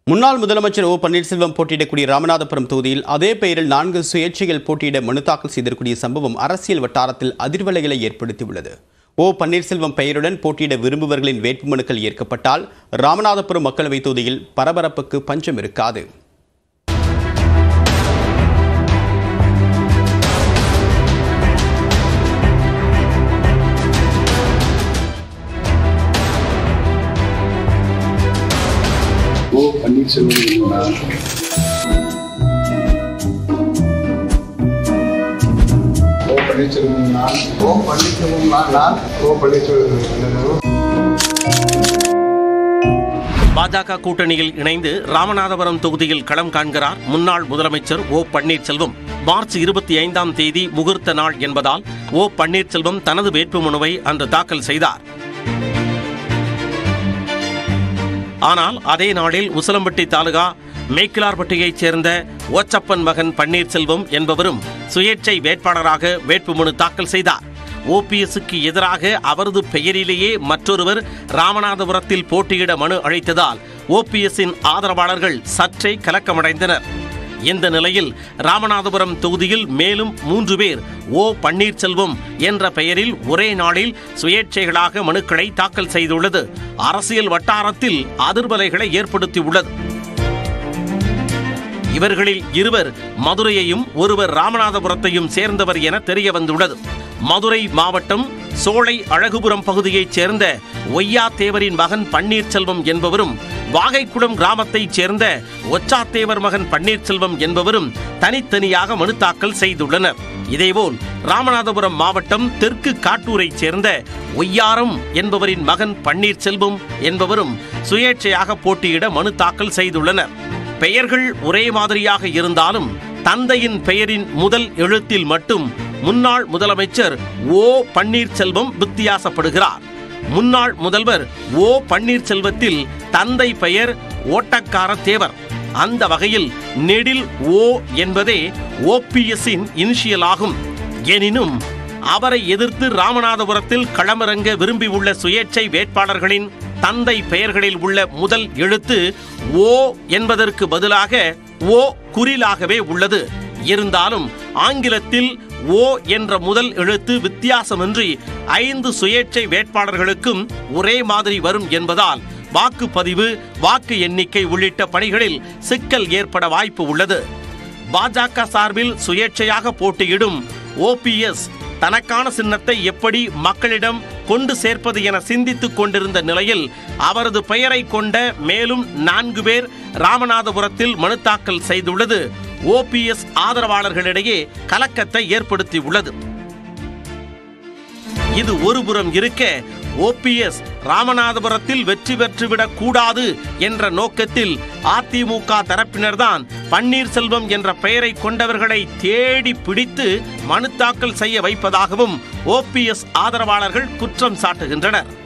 முன்னாள் முதலமைச்சர் ஓ பன்னீர்செல்வம் போட்டியிடக்கூடிய ராமநாதபுரம் தொகுதியில் அதே பெயரில் நான்கு சுயேட்சைகள் போட்டியிட மனு தாக்கல் செய்திருக்கூடிய சம்பவம் அரசியல் வட்டாரத்தில் அதிர்வலைகளை ஏற்படுத்தியுள்ளது ஓ பன்னீர்செல்வம் பெயருடன் போட்டியிட விரும்புபவர்களின் வேட்புமனுக்கள் ஏற்கப்பட்டால் ராமநாதபுரம் மக்களவைத் தொகுதியில் பரபரப்புக்கு பஞ்சம் இருக்காது ஓ பன்னீர்செல்வம் இல்லைங்களா ஓ பன்னீர்செல்வம் நான் ஓ பன்னீர்செல்வம் நான் நான் ஓ பன்னீர்செல்வம் பாஜக கூட்டணியில் இணைந்து ராமநாதபுரம் தொகுதியில் களம் காண்கிறார் முன்னாள் முதலமைச்சர் ஓ பன்னீர்செல்வம் மார்ச் இருபத்தி ஐந்தாம் தேதி முகூர்த்த நாள் என்பதால் ஓ பன்னீர்செல்வம் தனது வேட்புமனுவை அன்று தாக்கல் செய்தார் ஆனால் அதே நாளில் உசிலம்பட்டி தாலுகா மேக்கிலார்பட்டியைச் சேர்ந்த ஓச்சப்பன் மகன் பன்னீர்செல்வம் என்பவரும் சுயேட்சை வேட்பாளராக வேட்புமனு தாக்கல் செய்தார் ஓபிஎஸ்க்கு எதிராக அவரது பெயரிலேயே மற்றொருவர் ராமநாதபுரத்தில் போட்டியிட மனு அளித்ததால் ஓபிஎஸ்ஸின் ஆதரவாளர்கள் சற்றே கலக்கமடைந்தனர் இந்த நிலையில் ராமநாதபுரம் தொகுதியில் மேலும் மூன்று பேர் ஓ பன்னீர்செல்வம் என்ற பெயரில் ஒரே நாளில் சுயேட்சைகளாக மனுக்களை தாக்கல் செய்துள்ளது அரசியல் வட்டாரத்தில் அதிர்வலைகளை ஏற்படுத்தியுள்ளது இவர்களில் இருவர் மதுரையையும் ஒருவர் ராமநாதபுரத்தையும் சேர்ந்தவர் என தெரிய வந்துள்ளது மதுரை மாவட்டம் சோலை அழகுபுரம் பகுதியைச் சேர்ந்த ஒய்யாத்தேவரின் மகன் பன்னீர்செல்வம் என்பவரும் வாகைக்குளம் கிராமத்தைச் சேர்ந்த ஒச்சாத்தேவர் மகன் பன்னீர்செல்வம் என்பவரும் தனித்தனியாக மனு தாக்கல் செய்துள்ளனர் இதேபோல் ராமநாதபுரம் மாவட்டம் தெற்கு காட்டூரைச் சேர்ந்த ஒய்யாரம் என்பவரின் மகன் பன்னீர்செல்வம் என்பவரும் சுயேட்சையாக போட்டியிட மனு தாக்கல் செய்துள்ளனர் பெயர்கள் ஒரே மாதிரியாக இருந்தாலும் தந்தையின் பெயரின் முதல் எழுத்தில் மட்டும் முன்னாள் முதலமைச்சர் ஓ பன்னீர்செல்வம் வித்தியாசப்படுகிறார் முன்னாள் முதல்வர் ஓ பன்னீர்செல்வத்தில் தந்தை பெயர் ஓட்டக்கார தேவர் அந்த வகையில் நெடில் ஓ என்பதே ஓபிஎஸ்ஸின் இனிஷியல் ஆகும் எனினும் அவரை எதிர்த்து ராமநாதபுரத்தில் களமிறங்க விரும்பியுள்ள சுயேட்சை வேட்பாளர்களின் தந்தை பெயர்களில் உள்ள முதல் எழுத்து ஓ என்பதற்கு பதிலாக ஓ குறிலாகவே உள்ளது இருந்தாலும் ஆங்கிலத்தில் ஓ என்ற முதல் எழுத்து வித்தியாசமின்றி ஐந்து சுயேட்சை வேட்பாளர்களுக்கும் ஒரே மாதிரி வரும் என்பதால் வாக்குப்பதிவு வாக்கு எண்ணிக்கை உள்ளிட்ட பணிகளில் சிக்கல் ஏற்பட வாய்ப்பு உள்ளது பாஜக சார்பில் சுயேட்சையாக போட்டியிடும் ஓபிஎஸ் தனக்கான சின்னத்தை எப்படி மக்களிடம் கொண்டு சேர்ப்பது என சிந்தித்துக் கொண்டிருந்த நிலையில் அவரது பெயரை கொண்ட மேலும் நான்கு பேர் ராமநாதபுரத்தில் மனு தாக்கல் செய்துள்ளது ஓபிஎஸ் ஆதரவாளர்களிடையே கலக்கத்தை ஏற்படுத்தியுள்ளது இது ஒருபுறம் இருக்க ஓபிஎஸ் ராமநாதபுரத்தில் வெற்றி பெற்றுவிடக் கூடாது என்ற நோக்கத்தில் அதிமுக தரப்பினர்தான் பன்னீர்செல்வம் என்ற பெயரை கொண்டவர்களை தேடி பிடித்து மனு தாக்கல் செய்ய வைப்பதாகவும் ஓபிஎஸ் ஆதரவாளர்கள் குற்றம் சாட்டுகின்றனர்